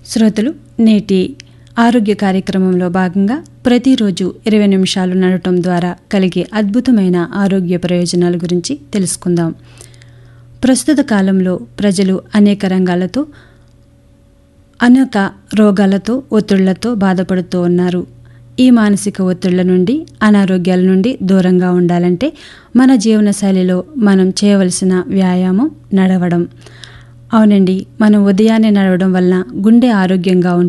శ్రోతలు నేటి ఆరోగ్య కార్యక్రమంలో భాగంగా ప్రతిరోజు ఇరవై నిమిషాలు నడటం ద్వారా కలిగే అద్భుతమైన ఆరోగ్య ప్రయోజనాల గురించి తెలుసుకుందాం ప్రస్తుత కాలంలో ప్రజలు అనేక రంగాలతో అనేక రోగాలతో ఒత్తిళ్లతో బాధపడుతూ ఉన్నారు ఈ మానసిక ఒత్తిళ్ల నుండి అనారోగ్యాల నుండి దూరంగా ఉండాలంటే మన జీవనశైలిలో మనం చేయవలసిన వ్యాయామం నడవడం అవునండి మనం ఉదయాన్నే నడవడం వలన గుండె ఆరోగ్యంగా ఉంటుంది